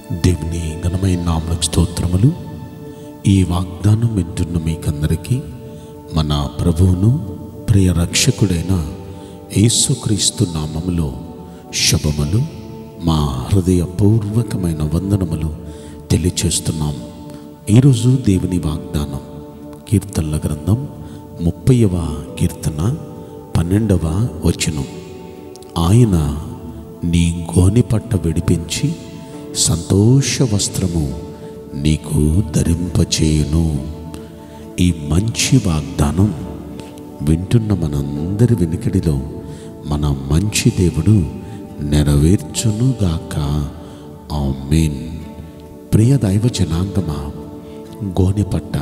దేవుని ఘనమైన నామలకు స్తోత్రములు ఈ వాగ్దానం వింటున్న మీకందరికీ మన ప్రభువును ప్రియ రక్షకుడైన యేసుక్రీస్తు నామములో శుభములు మా హృదయపూర్వకమైన వందనములు తెలియచేస్తున్నాం ఈరోజు దేవుని వాగ్దానం కీర్తనల గ్రంథం ముప్పైవ కీర్తన పన్నెండవ వచనం ఆయన నీ గోని పట్ట విడిపించి సంతోష వస్త్రము నీకు ధరింపచేయును ఈ మంచి వాగ్దానం వింటున్న మనందరి వెనుకడిలో మన మంచి దేవుడు నెరవేర్చునుగాక ఆమేన్ ప్రియ దైవ జనాంగమా గోని పట్ట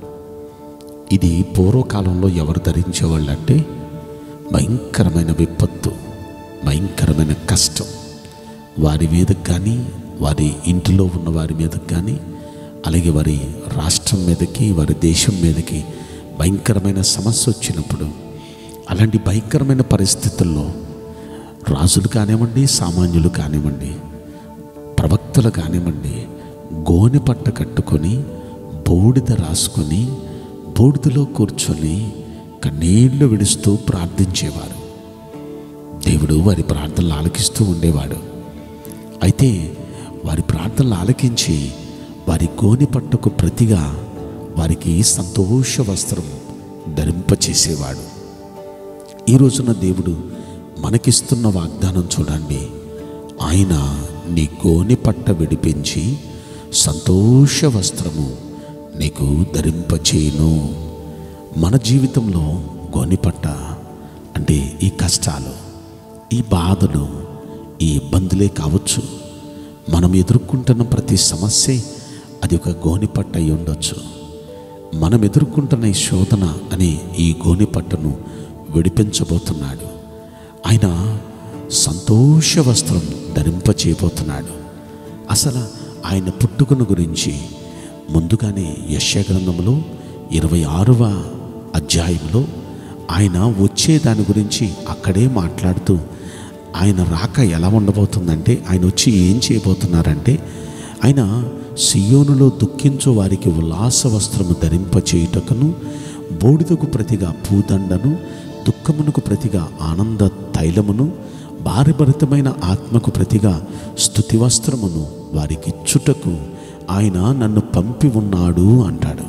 ఇది పూర్వకాలంలో ఎవరు ధరించేవాళ్ళు అంటే భయంకరమైన విపత్తు భయంకరమైన కష్టం వారి మీదకి కానీ వారి ఇంటిలో ఉన్న వారి మీదకి కానీ అలాగే వారి రాష్ట్రం మీదకి వారి దేశం మీదకి భయంకరమైన సమస్య వచ్చినప్పుడు అలాంటి భయంకరమైన పరిస్థితుల్లో రాజులు కానివ్వండి సామాన్యులు కానివ్వండి ప్రవక్తలు కానివ్వండి గోనె పట్ట కట్టుకొని బూడిద రాసుకొని బూడిదలో కూర్చొని కన్నీళ్లు విడుస్తూ ప్రార్థించేవారు దేవుడు వారి ప్రార్థనలు ఆలకిస్తూ ఉండేవాడు అయితే వారి ప్రార్థనలు ఆలకించి వారి గోని పట్టకు ప్రతిగా వారికి సంతోష వస్త్రం ధరింపచేసేవాడు ఈ రోజున దేవుడు మనకిస్తున్న వాగ్దానం చూడండి ఆయన నీ గోని పట్ట విడిపించి సంతోష వస్త్రము నీకు ధరింపచేయును మన జీవితంలో గోనిపట్ట అంటే ఈ కష్టాలు ఈ బాధలు ఈ ఇబ్బందులే కావచ్చు మనం ఎదుర్కొంటున్న ప్రతి సమస్య అది ఒక గోనిపట్ట అయి ఉండొచ్చు మనం ఎదుర్కొంటున్న ఈ శోధన అనే ఈ గోనిపట్టను విడిపించబోతున్నాడు ఆయన సంతోష వస్త్రం ధరింపచేయబోతున్నాడు అసలు ఆయన పుట్టుకను గురించి ముందుగానే యశ్య గ్రంథంలో ఇరవై ఆరవ అధ్యాయంలో ఆయన వచ్చే దాని గురించి అక్కడే మాట్లాడుతూ ఆయన రాక ఎలా ఉండబోతుందంటే ఆయన వచ్చి ఏం చేయబోతున్నారంటే ఆయన సియోనులో దుఃఖించు వారికి ఉల్లాస వస్త్రము ధరింపచేయుటకును బూడిదకు ప్రతిగా పూదండను దుఃఖమునకు ప్రతిగా ఆనంద తైలమును భారభరితమైన ఆత్మకు ప్రతిగా స్థుతి వస్త్రమును వారికి చుటకు ఆయన నన్ను పంపి ఉన్నాడు అంటాడు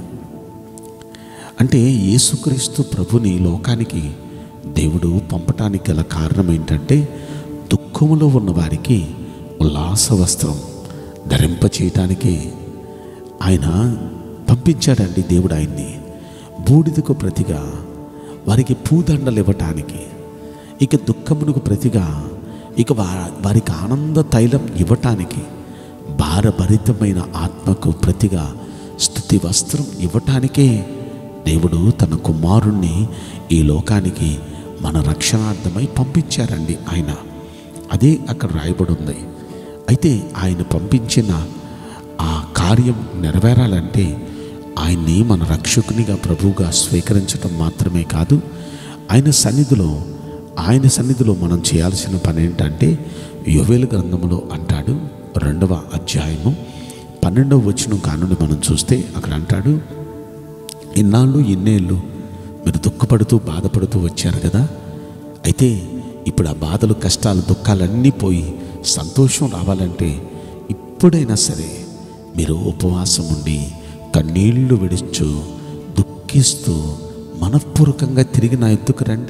అంటే యేసుక్రీస్తు ప్రభుని లోకానికి దేవుడు పంపటానికి గల కారణం ఏంటంటే దుఃఖములో ఉన్న వారికి ఉల్లాస వస్త్రం ధరింపచేయటానికి ఆయన పంపించాడండి దేవుడు ఆయన్ని బూడిదకు ప్రతిగా వారికి పూదండలు ఇవ్వటానికి ఇక దుఃఖమునకు ప్రతిగా ఇక వా వారికి ఆనంద తైలం ఇవ్వటానికి భారభరితమైన ఆత్మకు ప్రతిగా స్థుతి వస్త్రం ఇవ్వటానికే దేవుడు తన కుమారుణ్ణి ఈ లోకానికి మన రక్షణార్థమై పంపించారండి ఆయన అదే అక్కడ రాయబడి ఉంది అయితే ఆయన పంపించిన ఆ కార్యం నెరవేరాలంటే ఆయన్ని మన రక్షకునిగా ప్రభువుగా స్వీకరించడం మాత్రమే కాదు ఆయన సన్నిధిలో ఆయన సన్నిధిలో మనం చేయాల్సిన పని ఏంటంటే యువేలు గ్రంథములో అంటాడు రెండవ అధ్యాయము పన్నెండవ వచనం కానుండి మనం చూస్తే అక్కడ అంటాడు ఇన్నాళ్ళు ఇన్నేళ్ళు మీరు దుఃఖపడుతూ బాధపడుతూ వచ్చారు కదా అయితే ఇప్పుడు ఆ బాధలు కష్టాలు దుఃఖాలన్నీ పోయి సంతోషం రావాలంటే ఇప్పుడైనా సరే మీరు ఉపవాసం ఉండి కన్నీళ్లు విడుచు దుఃఖిస్తూ మనఃపూర్వకంగా తిరిగి నా ఎత్తుకు రండి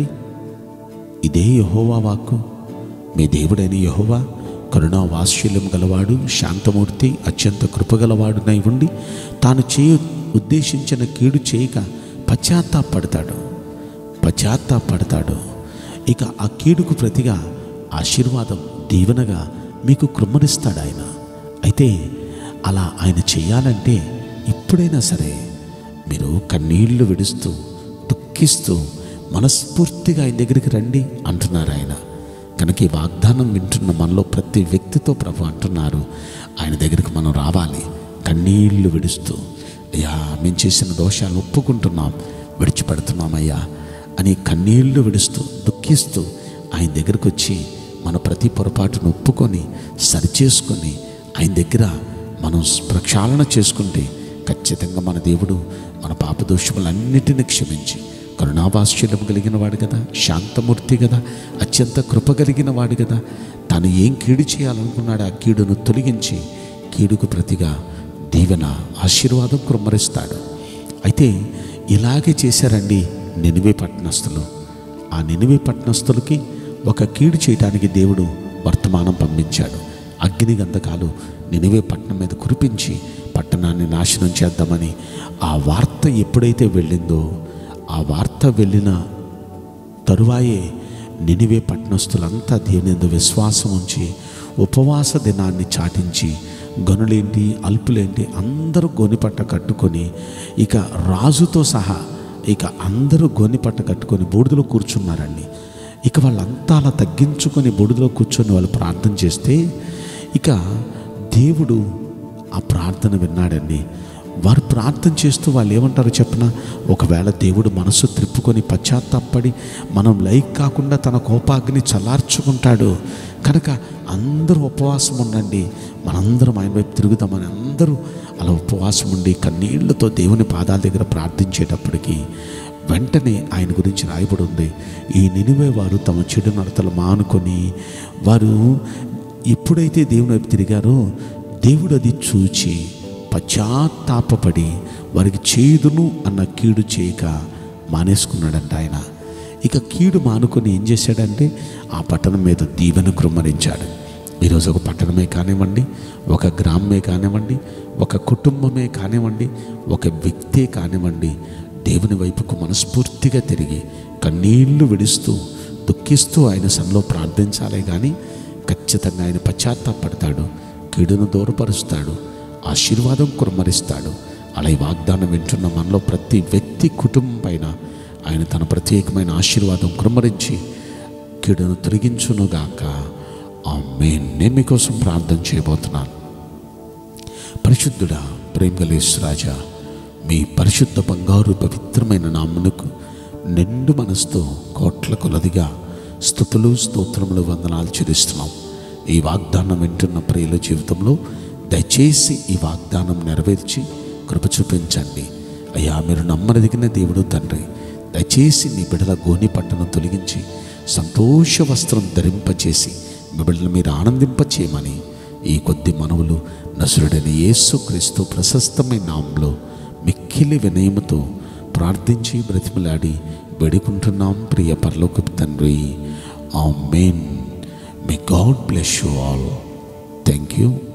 ఇదే యహోవా వాక్కు మీ దేవుడైన యహోవా కరుణా వాత్సల్యం గలవాడు శాంతమూర్తి అత్యంత కృపగలవాడునై ఉండి తాను చేయ ఉద్దేశించిన కీడు చేయక పశ్చాత్తాపడతాడు పశ్చాత్తాపడతాడు ఇక ఆ కీడుకు ప్రతిగా ఆశీర్వాదం దీవెనగా మీకు కృమ్మరిస్తాడు ఆయన అయితే అలా ఆయన చేయాలంటే ఇప్పుడైనా సరే మీరు కన్నీళ్లు విడుస్తూ దుఃఖిస్తూ మనస్ఫూర్తిగా ఆయన దగ్గరికి రండి అంటున్నారు ఆయన కనుక ఈ వాగ్దానం వింటున్న మనలో ప్రతి వ్యక్తితో ప్రభు అంటున్నారు ఆయన దగ్గరికి మనం రావాలి కన్నీళ్లు విడుస్తూ అయ్యా మేము చేసిన దోషాలు ఒప్పుకుంటున్నాం విడిచిపెడుతున్నామయ్యా అని కన్నీళ్లు విడుస్తూ దుఃఖిస్తూ ఆయన దగ్గరకు వచ్చి మన ప్రతి పొరపాటును ఒప్పుకొని సరిచేసుకొని ఆయన దగ్గర మనం ప్రక్షాళన చేసుకుంటే ఖచ్చితంగా మన దేవుడు మన పాపదోషములన్నిటిని క్షమించి కరుణావాశ్చర్యం కలిగిన వాడు కదా శాంతమూర్తి కదా అత్యంత కృప కలిగిన వాడు కదా తను ఏం కీడు చేయాలనుకున్నాడు ఆ కీడును తొలగించి కీడుకు ప్రతిగా దీవెన ఆశీర్వాదం కుమ్మరిస్తాడు అయితే ఇలాగే చేశారండి నినివే పట్టణస్థులు ఆ నినివే పట్టణస్థులకి ఒక కీడు చేయడానికి దేవుడు వర్తమానం పంపించాడు అగ్ని గంధకాలు నినివే పట్టణం మీద కురిపించి పట్టణాన్ని నాశనం చేద్దామని ఆ వార్త ఎప్పుడైతే వెళ్ళిందో ఆ వార్త వెళ్ళిన తరువాయే నినివే పట్టణస్థులంతా దేవుని యందు విశ్వాసం ఉంచి ఉపవాస దినాన్ని చాటించి గనులేంటి అల్పులేంటి అందరూ గోనిపట్ట కట్టుకొని ఇక రాజుతో సహా ఇక అందరూ గోనిపట్ట కట్టుకొని బూడిదలో కూర్చున్నారండి ఇక వాళ్ళంతా అలా తగ్గించుకొని బూడిదలో కూర్చొని వాళ్ళు ప్రార్థన చేస్తే ఇక దేవుడు ఆ ప్రార్థన విన్నాడండి వారు ప్రార్థన చేస్తూ వాళ్ళు ఏమంటారో చెప్పిన ఒకవేళ దేవుడు మనసు త్రిప్పుకొని పశ్చాత్తాపడి మనం లైక్ కాకుండా తన కోపాగ్ని చల్లార్చుకుంటాడు కనుక అందరూ ఉపవాసం ఉండండి మనందరం ఆయన వైపు తిరుగుదామని అందరూ అలా ఉపవాసం ఉండి కన్నీళ్లతో దేవుని పాదాల దగ్గర ప్రార్థించేటప్పటికి వెంటనే ఆయన గురించి రాయబడి ఉంది ఈ నినివే వారు తమ చెడు నడతలు మానుకొని వారు ఎప్పుడైతే దేవుని వైపు తిరిగారో దేవుడు అది చూచి పశ్చాత్తాపపడి వారికి చేదును అన్న కీడు చేయక మానేసుకున్నాడంట ఆయన ఇక కీడు మానుకొని ఏం చేశాడంటే ఆ పట్టణం మీద దీవెన కృమ్మరించాడు ఈరోజు ఒక పట్టణమే కానివ్వండి ఒక గ్రామమే కానివ్వండి ఒక కుటుంబమే కానివ్వండి ఒక వ్యక్తే కానివ్వండి దేవుని వైపుకు మనస్ఫూర్తిగా తిరిగి కన్నీళ్లు విడుస్తూ దుఃఖిస్తూ ఆయన సన్లో ప్రార్థించాలే కానీ ఖచ్చితంగా ఆయన పశ్చాత్తాపడతాడు కీడును దూరపరుస్తాడు ఆశీర్వాదం కుమ్మరిస్తాడు అలా ఈ వాగ్దానం వింటున్న మనలో ప్రతి వ్యక్తి కుటుంబం పైన ఆయన తన ప్రత్యేకమైన ఆశీర్వాదం కుమ్మరించి కీడును తొలగించునుగాక ఆ మెయిన్ నేను మీకోసం ప్రార్థన చేయబోతున్నాను పరిశుద్ధుడా ప్రేమగలేశ్వరాజా మీ పరిశుద్ధ బంగారు పవిత్రమైన నామునకు నిండు మనసుతో కోట్ల కొలదిగా స్థుతులు స్తోత్రములు వందనాలు చెల్లిస్తున్నాం ఈ వాగ్దానం వింటున్న ప్రియుల జీవితంలో దయచేసి ఈ వాగ్దానం నెరవేర్చి కృప చూపించండి అయ్యా మీరు నమ్మదగిన దేవుడు తండ్రి దయచేసి మీ బిడ్డల గోని పట్టను తొలగించి సంతోష వస్త్రం ధరింపచేసి మీ బిడ్డలు మీరు ఆనందింపచేయమని ఈ కొద్ది మనవులు నసురుడైన యేసుక్రీస్తు ప్రశస్తమైన నామంలో మిక్కిలి వినయముతో ప్రార్థించి బ్రతిమలాడి వేడుకుంటున్నాం ప్రియ పరలోకపు తండ్రి amen may God bless you all thank you